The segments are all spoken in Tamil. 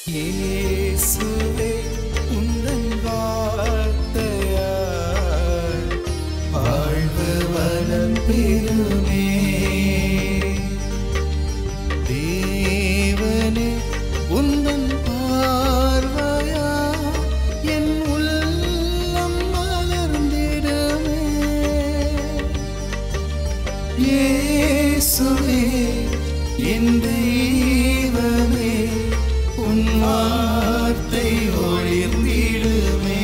இயேசுவே உந்தன் வார்த்தையால் வாழ்வு வளம் பெறுமே தேவனே உந்தன் பார்வையா என் உள்ளம் மலர்ந்திடுமே இயேசுவே என் தெய்வமே உன் வார்த்தை ஒளிர்ந்திடுமே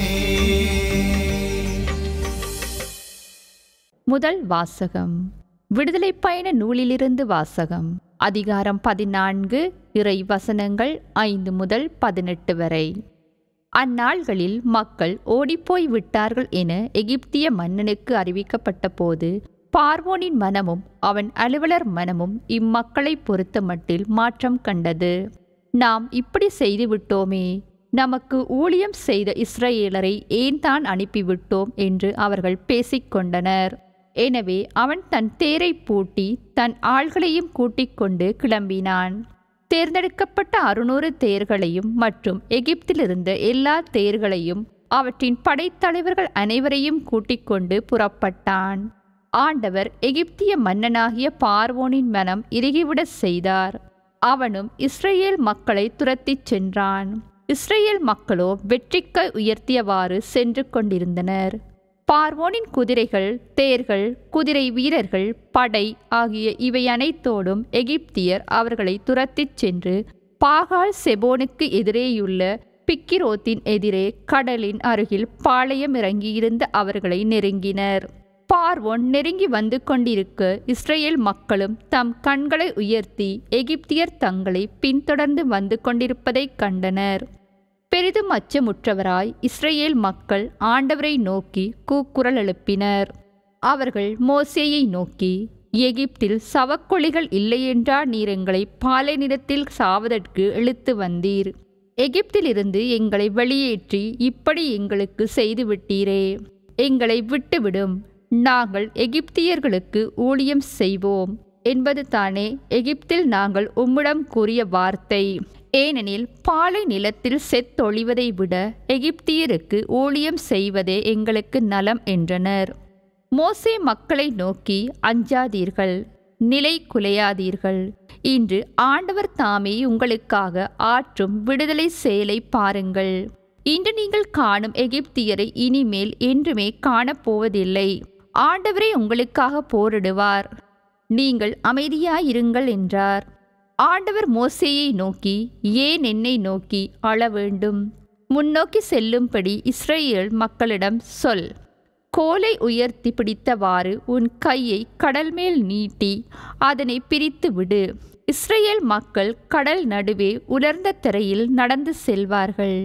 முதல் வாசகம் விடுதலை பயண நூலிலிருந்து வாசகம் அதிகாரம் பதினான்கு இறை வசனங்கள் ஐந்து முதல் பதினெட்டு வரை அந்நாள்களில் மக்கள் ஓடிப்போய் விட்டார்கள் என எகிப்திய மன்னனுக்கு அறிவிக்கப்பட்ட போது பார்வோனின் மனமும் அவன் அலுவலர் மனமும் இம்மக்களை பொறுத்த மட்டில் மாற்றம் கண்டது நாம் இப்படி செய்து விட்டோமே நமக்கு ஊழியம் செய்த இஸ்ரவேலரை ஏன் தான் அனுப்பிவிட்டோம் என்று அவர்கள் பேசிக்கொண்டனர் எனவே அவன் தன் தேரை பூட்டி தன் ஆள்களையும் கூட்டிக் கொண்டு கிளம்பினான் தேர்ந்தெடுக்கப்பட்ட அறுநூறு தேர்களையும் மற்றும் எகிப்திலிருந்த எல்லா தேர்களையும் அவற்றின் படைத்தலைவர்கள் அனைவரையும் கூட்டிக் கொண்டு புறப்பட்டான் ஆண்டவர் எகிப்திய மன்னனாகிய பார்வோனின் மனம் இறுகிவிடச் செய்தார் அவனும் இஸ்ரேல் மக்களை துரத்திச் சென்றான் இஸ்ரேல் மக்களோ வெற்றிக்கை உயர்த்தியவாறு சென்று கொண்டிருந்தனர் பார்வோனின் குதிரைகள் தேர்கள் குதிரை வீரர்கள் படை ஆகிய இவை அனைத்தோடும் எகிப்தியர் அவர்களை துரத்திச் சென்று பாகால் செபோனுக்கு எதிரேயுள்ள பிக்கிரோத்தின் எதிரே கடலின் அருகில் பாளையம் இறங்கியிருந்த அவர்களை நெருங்கினர் பார்வோன் நெருங்கி வந்து கொண்டிருக்க இஸ்ரேல் மக்களும் தம் கண்களை உயர்த்தி எகிப்தியர் தங்களை பின்தொடர்ந்து வந்து கொண்டிருப்பதைக் கண்டனர் பெரிதும் அச்சமுற்றவராய் இஸ்ரேல் மக்கள் ஆண்டவரை நோக்கி கூக்குரல் எழுப்பினர் அவர்கள் மோசேயை நோக்கி எகிப்தில் சவக்கொழிகள் இல்லையென்றா நீர் எங்களை பாலை நிலத்தில் சாவதற்கு இழுத்து வந்தீர் எகிப்திலிருந்து எங்களை வெளியேற்றி இப்படி எங்களுக்கு செய்துவிட்டீரே எங்களை விட்டுவிடும் நாங்கள் எகிப்தியர்களுக்கு ஊழியம் செய்வோம் என்பது தானே எகிப்தில் நாங்கள் உம்மிடம் கூறிய வார்த்தை ஏனெனில் பாலை நிலத்தில் செத்தொழிவதை விட எகிப்தியருக்கு ஊழியம் செய்வதே எங்களுக்கு நலம் என்றனர் மோசே மக்களை நோக்கி அஞ்சாதீர்கள் நிலை குலையாதீர்கள் இன்று ஆண்டவர் தாமே உங்களுக்காக ஆற்றும் விடுதலை செயலை பாருங்கள் இன்று நீங்கள் காணும் எகிப்தியரை இனிமேல் என்றுமே காணப்போவதில்லை ஆண்டவரே உங்களுக்காக போரிடுவார் நீங்கள் அமைதியாயிருங்கள் என்றார் ஆண்டவர் மோசேயை நோக்கி ஏன் என்னை நோக்கி அழ வேண்டும் முன்னோக்கி செல்லும்படி இஸ்ரேல் மக்களிடம் சொல் கோலை உயர்த்தி பிடித்தவாறு உன் கையை கடல் மேல் நீட்டி அதனை பிரித்து விடு இஸ்ரேல் மக்கள் கடல் நடுவே உலர்ந்த திரையில் நடந்து செல்வார்கள்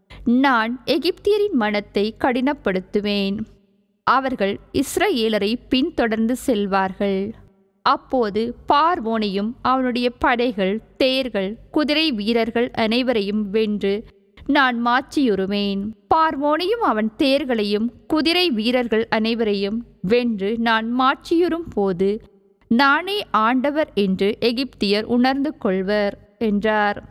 நான் எகிப்தியரின் மனத்தை கடினப்படுத்துவேன் அவர்கள் இஸ்ரேலரை பின்தொடர்ந்து செல்வார்கள் அப்போது பார்வோனையும் அவனுடைய படைகள் தேர்கள் குதிரை வீரர்கள் அனைவரையும் வென்று நான் மாற்றியுறுவேன் பார்வோனையும் அவன் தேர்களையும் குதிரை வீரர்கள் அனைவரையும் வென்று நான் மாற்றியுறும் போது நானே ஆண்டவர் என்று எகிப்தியர் உணர்ந்து கொள்வர் என்றார்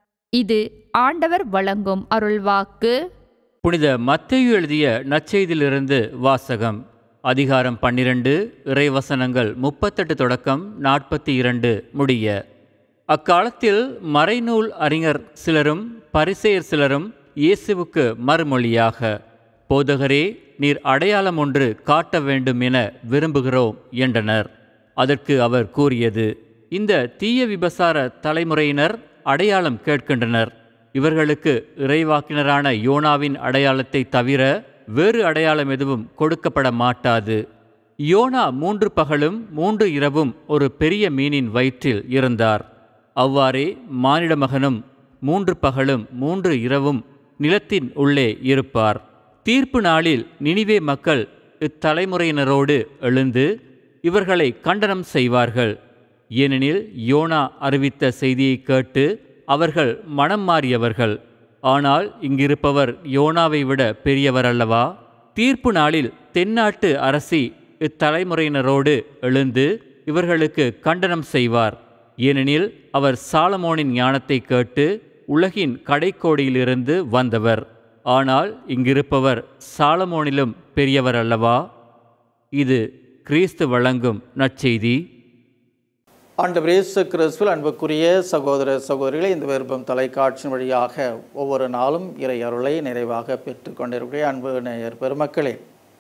இது ஆண்டவர் வழங்கும் அருள்வாக்கு புனித மத்தேயு எழுதிய நற்செய்தியிலிருந்து வாசகம் அதிகாரம் பன்னிரண்டு இறைவசனங்கள் முப்பத்தெட்டு தொடக்கம் நாற்பத்தி இரண்டு முடிய அக்காலத்தில் மறைநூல் அறிஞர் சிலரும் பரிசேயர் சிலரும் இயேசுவுக்கு மறுமொழியாக போதகரே நீர் அடையாளம் ஒன்று காட்ட வேண்டும் என விரும்புகிறோம் என்றனர் அதற்கு அவர் கூறியது இந்த தீய விபசார தலைமுறையினர் அடையாளம் கேட்கின்றனர் இவர்களுக்கு இறைவாக்கினரான யோனாவின் அடையாளத்தை தவிர வேறு அடையாளம் எதுவும் கொடுக்கப்பட மாட்டாது யோனா மூன்று பகலும் மூன்று இரவும் ஒரு பெரிய மீனின் வயிற்றில் இருந்தார் அவ்வாறே மானிட மகனும் மூன்று பகலும் மூன்று இரவும் நிலத்தின் உள்ளே இருப்பார் தீர்ப்பு நாளில் நினிவே மக்கள் இத்தலைமுறையினரோடு எழுந்து இவர்களை கண்டனம் செய்வார்கள் ஏனெனில் யோனா அறிவித்த செய்தியை கேட்டு அவர்கள் மனம் மாறியவர்கள் ஆனால் இங்கிருப்பவர் யோனாவை விட பெரியவர் அல்லவா தீர்ப்பு நாளில் தென்னாட்டு அரசி இத்தலைமுறையினரோடு எழுந்து இவர்களுக்கு கண்டனம் செய்வார் ஏனெனில் அவர் சாலமோனின் ஞானத்தை கேட்டு உலகின் கடைக்கோடியிலிருந்து வந்தவர் ஆனால் இங்கிருப்பவர் சாலமோனிலும் பெரியவர் அல்லவா இது கிறிஸ்து வழங்கும் நற்செய்தி ஆண்டவர் இயேசு கிறிஸ்துவில் அன்புக்குரிய சகோதர சகோதரிகளை இந்த விருப்பம் தொலைக்காட்சியின் வழியாக ஒவ்வொரு நாளும் இறை அருளை நிறைவாக பெற்றுக் கொண்டிருக்கிற அன்பு நேயர் பெருமக்களே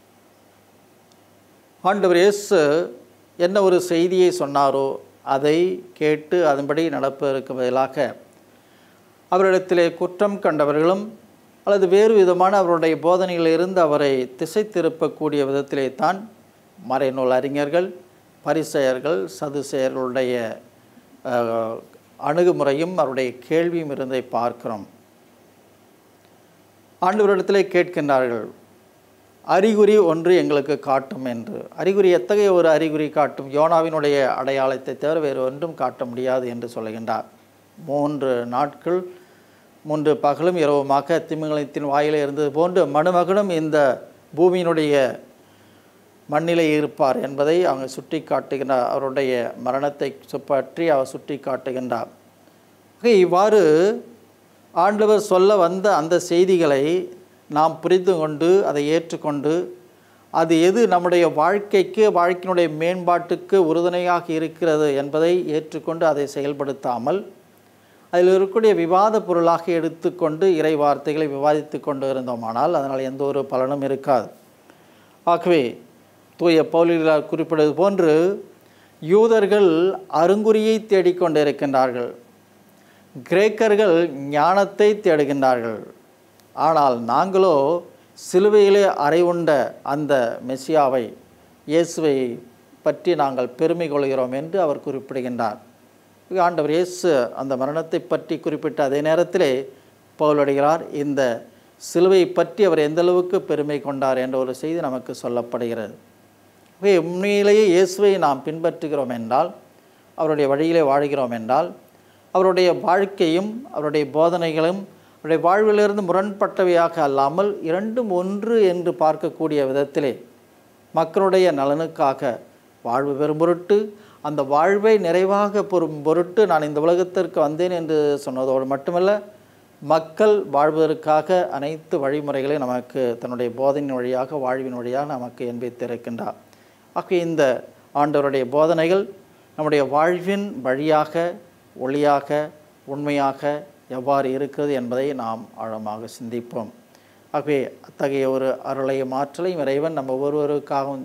ஆண்டவர் இயேசு என்ன ஒரு செய்தியை சொன்னாரோ அதை கேட்டு அதன்படி நடப்பதற்கு பதிலாக அவரிடத்திலே குற்றம் கண்டவர்களும் அல்லது வேறு விதமான அவருடைய போதனையிலிருந்து அவரை திசை திருப்பக்கூடிய விதத்திலே தான் மறைநூல் அறிஞர்கள் பரிசெயர்கள் சதுசெயர்களுடைய அஹ், அணுகுமுறையும் அவருடைய கேள்வியும் இருந்ததை பார்க்கிறோம் ஆண்டவரிடத்திலே கேட்கின்றார்கள் அறிகுறி ஒன்று எங்களுக்கு காட்டும் என்று அறிகுறி எத்தகைய ஒரு அறிகுறி காட்டும் யோனாவினுடைய அடையாளத்தை தவிர வேறு ஒன்றும் காட்ட முடியாது என்று சொல்கின்றார் மூன்று நாட்கள் மூன்று பகலும் இரவுமாக திமிங்கலத்தின் வாயிலே இருந்தது போன்று மணுமகனும் இந்த பூமியினுடைய மண்ணிலே இருப்பார் என்பதை அவங்க சுட்டி காட்டுகின்றார் அவருடைய மரணத்தை சு- பற்றி அவர் சுட்டி காட்டுகின்றார் ஆக இவ்வாறு ஆண்டவர் சொல்ல வந்த அந்த செய்திகளை நாம் புரிந்து கொண்டு அதை ஏற்றுக்கொண்டு அது எது நம்முடைய வாழ்க்கைக்கு வாழ்க்கையினுடைய மேம்பாட்டுக்கு உறுதுணையாக இருக்கிறது என்பதை ஏற்றுக்கொண்டு அதை செயல்படுத்தாமல் அதில் இருக்கக்கூடிய விவாத பொருளாக எடுத்துக்கொண்டு இறை வார்த்தைகளை விவாதித்து கொண்டு இருந்தோமானால் அதனால் எந்த ஒரு பலனும் இருக்காது ஆகவே தூய பவுலிலார் குறிப்பிடுவது போன்று யூதர்கள் அருங்குறியை தேடிக்கொண்டிருக்கின்றார்கள் கிரேக்கர்கள் ஞானத்தை தேடுகின்றார்கள் ஆனால் நாங்களோ சிலுவையிலே அறை உண்ட அந்த மெசியாவை இயேசுவை பற்றி நாங்கள் பெருமை கொள்கிறோம் என்று அவர் குறிப்பிடுகின்றார் ஆண்டவர் இயேசு அந்த மரணத்தை பற்றி குறிப்பிட்ட அதே நேரத்திலே பவுலடிகளார் இந்த சிலுவை பற்றி அவர் எந்த அளவுக்கு பெருமை கொண்டார் என்ற ஒரு செய்தி நமக்கு சொல்லப்படுகிறது ஆகவே உண்மையிலேயே இயேசுவை நாம் பின்பற்றுகிறோம் என்றால் அவருடைய வழியிலே வாழ்கிறோம் என்றால் அவருடைய வாழ்க்கையும் அவருடைய போதனைகளும் அவருடைய வாழ்விலிருந்து முரண்பட்டவையாக அல்லாமல் இரண்டும் ஒன்று என்று பார்க்கக்கூடிய விதத்திலே மக்களுடைய நலனுக்காக வாழ்வு பெறும் பொருட்டு அந்த வாழ்வை நிறைவாக பெறும் பொருட்டு நான் இந்த உலகத்திற்கு வந்தேன் என்று சொன்னதோடு மட்டுமல்ல மக்கள் வாழ்வதற்காக அனைத்து வழிமுறைகளையும் நமக்கு தன்னுடைய போதனையின் வழியாக வாழ்வின் வழியாக நமக்கு என்பித்திருக்கின்றார் ஆக இந்த ஆண்டவருடைய போதனைகள் நம்முடைய வாழ்வின் வழியாக ஒளியாக உண்மையாக எவ்வாறு இருக்கிறது என்பதை நாம் ஆழமாக சிந்திப்போம் ஆகவே அத்தகைய ஒரு அருளையும் ஆற்றலையும் இறைவன் நம்ம ஒவ்வொருவருக்காகவும்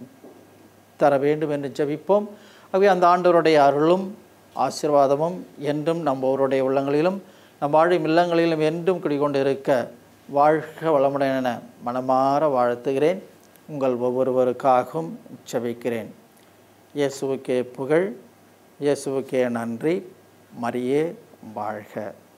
தர வேண்டும் என்று ஜெபிப்போம் ஆகவே அந்த ஆண்டவருடைய அருளும் ஆசீர்வாதமும் என்றும் நம் ஒவ்வொருடைய உள்ளங்களிலும் நம் வாழும் இல்லங்களிலும் என்றும் குடிகொண்டு இருக்க வாழ்க வளமுடன் என மனமாற வாழ்த்துகிறேன் உங்கள் ஒவ்வொருவருக்காகவும் ஜெபிக்கிறேன் இயேசுவுக்கே புகழ் இயேசுவுக்கே நன்றி மரியே வாழ்க